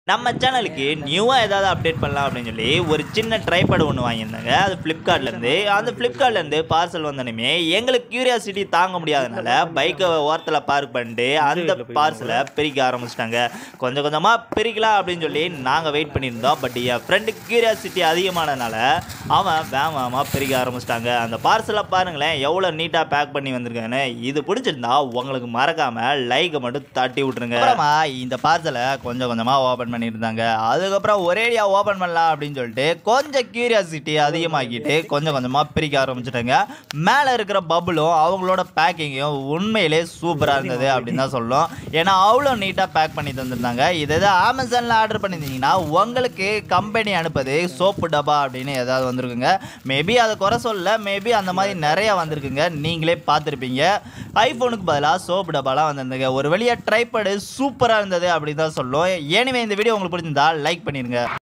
நம்ம சேனலுக்கு நியூவாக ஏதாவது அப்டேட் பண்ணலாம் அப்படின்னு சொல்லி ஒரு சின்ன ட்ரைபேட் ஒன்று வாங்கியிருந்தாங்க அது ஃப்ளிப்கார்ட்லேருந்து அந்த ஃப்ளிப்கார்ட்லேருந்து பார்சல் வந்தோடனே எங்களுக்கு கியூரியாசிட்டி தாங்க முடியாதனால பைக்கை ஓரத்தில் பார்க் பண்ணிட்டு அந்த பார்சலை பிரிக்க ஆரம்பிச்சிட்டாங்க கொஞ்சம் கொஞ்சமாக பிரிக்கலாம் அப்படின்னு சொல்லி நாங்கள் வெயிட் பண்ணியிருந்தோம் பட் என் ஃப்ரெண்டுக்கு கியூரியாசிட்டி அதிகமானதுனால அவன் வேகமாக பிரிக்க ஆரம்பிச்சிட்டாங்க அந்த பார்சலை பாருங்களேன் எவ்வளோ நீட்டாக பேக் பண்ணி வந்திருக்காங்கன்னு இது பிடிச்சிருந்தா உங்களுக்கு மறக்காமல் லைக்கை மட்டும் தட்டி விட்ருங்க அப்புறமா இந்த பார்சலை கொஞ்சம் கொஞ்சமாக ஓப்பன் பண்ணியிருந்தாங்க அதுக்கப்புறம் ஒரேடியாக ஓப்பன் பண்ணலாம் அப்படின்னு சொல்லிட்டு கொஞ்சம் கியூரியாசிட்டி அதிகமாக்கிட்டு கொஞ்சம் கொஞ்சமாக பிரிக்க ஆரம்பிச்சிட்டாங்க மேலே இருக்கிற பபுளும் அவங்களோட பேக்கிங்கும் உண்மையிலே சூப்பராக இருந்தது அப்படின்னு தான் சொல்லணும் ஏன்னா அவ்வளோ நீட்டாக பேக் பண்ணி தந்திருந்தாங்க இது எதாவது அமேசானில் ஆர்டர் பண்ணியிருந்தீங்கன்னா உங்களுக்கு கம்பெனி அனுப்புது சோப்பு டப்பா அப்படின்னு ஏதாவது வந்திருக்குங்க மேபி அதை குறை சொல்ல மேபி அந்த மாதிரி நிறைய வந்திருக்குங்க நீங்களே பார்த்துருப்பீங்க ஐஃபோனுக்கு பதிலாக சோப்பு டப்பாலாம் வந்திருந்துங்க ஒரு வழியாக ட்ரைபேடு சூப்பராக இருந்தது அப்படின்னு தான் சொல்லும் ஏனிவே இந்த வீடியோ உங்களுக்கு பிடிச்சிருந்தா லைக் பண்ணிடுங்க